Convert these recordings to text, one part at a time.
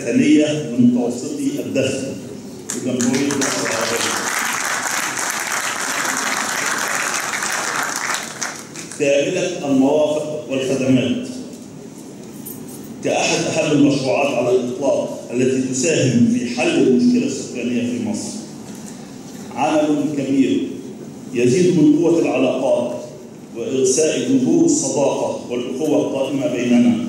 السكنية لمتوسطي الدخل في جمهورية مصر العربية. كاملة المرافق والخدمات كأحد أهم المشروعات على الإطلاق التي تساهم في حل المشكلة السكانية في مصر. عمل كبير يزيد من قوة العلاقات وإرساء جذور الصداقة والأخوة القائمة بيننا.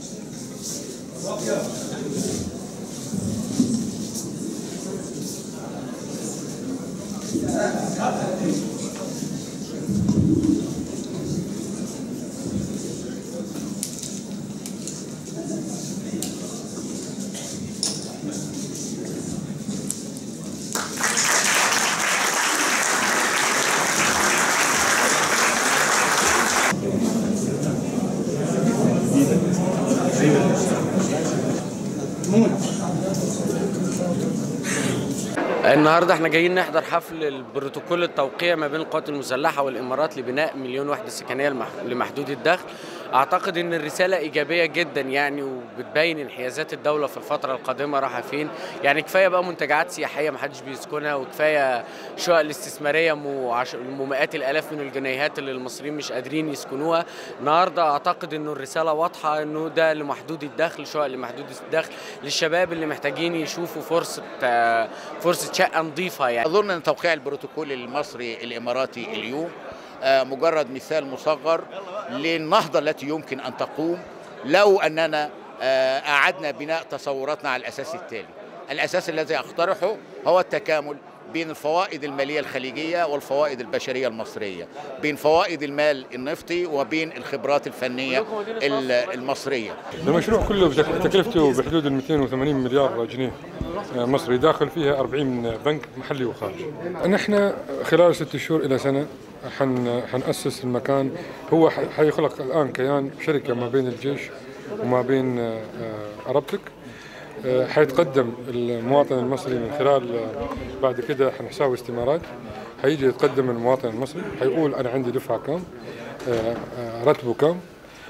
النهارده احنا جايين نحضر حفل البروتوكول التوقيع ما بين القوات المسلحه والامارات لبناء مليون وحده سكنيه لمح- لمحدود الدخل اعتقد ان الرساله ايجابيه جدا يعني وبتبين انحيازات الدوله في الفتره القادمه رايحه فين يعني كفايه بقى منتجعات سياحيه ما حدش بيسكنها وكفايه شقق الاستثماريه مو عش- مو مئات الالاف من الجنيهات اللي المصريين مش قادرين يسكنوها النهارده اعتقد انه الرساله واضحه انه ده لمحدود الدخل شقق لمحدود الدخل للشباب اللي محتاجين يشوفوا فرصه آه، فرصه شقه نظيفه يعني أظن أن توقيع البروتوكول المصري الإماراتي اليوم آه، مجرد مثال مصغر للنهضة التي يمكن أن تقوم لو أننا آه، أعدنا بناء تصوراتنا على الأساس التالي الأساس الذي أقترحه هو التكامل بين الفوائد المالية الخليجية والفوائد البشرية المصرية بين فوائد المال النفطي وبين الخبرات الفنية ال- المصرية المشروع كله بتك- تكلفته بحدود ال 280 مليار جنيه آه، مصري داخل فيها 40 بنك محلي وخارجي. نحن خلال ست شهور الى سنه حن حنأسس المكان هو ح- حيخلق الان كيان شركه ما بين الجيش وما بين آه، آه، ارابتك آه، حيتقدم المواطن المصري من خلال آه، بعد كده حنحساوي استمارات حيجي يتقدم المواطن المصري حيقول انا عندي دفعه كام آه، آه، راتبه كام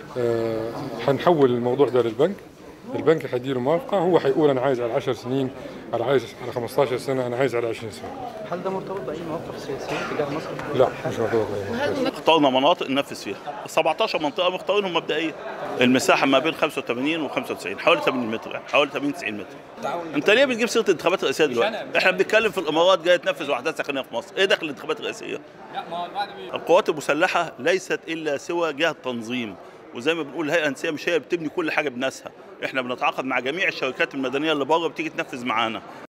آه، حنحول الموضوع ده للبنك البنك حيديله موافقه هو حيقول انا عايز على 10 سنين انا عايز على 15 سنه انا عايز على 20 سنه هل ده مرتبط بأي مواقف سياسية تجاه مصر؟ لا مش مرتبط بأي اخترنا مناطق ننفذ فيها 17 منطقه مختارينهم مبدئيا المساحه ما بين 85 و 95 حوالي 80 متر يعني حوالي 80 90 متر انت ليه بتجيب سيره الانتخابات الرئاسيه دلوقتي؟ احنا بنتكلم في الامارات جايه تنفذ وحدات سكنيه في مصر، ايه دخل الانتخابات الرئاسيه؟ القوات المسلحه ليست الا سوى جهه تنظيم وزي ما بنقول الهيئه الهندسيه مش هي بتبني كل حاجه بناسها، احنا بنتعاقد مع جميع الشركات المدنيه اللي بره بتيجي تنفذ معانا،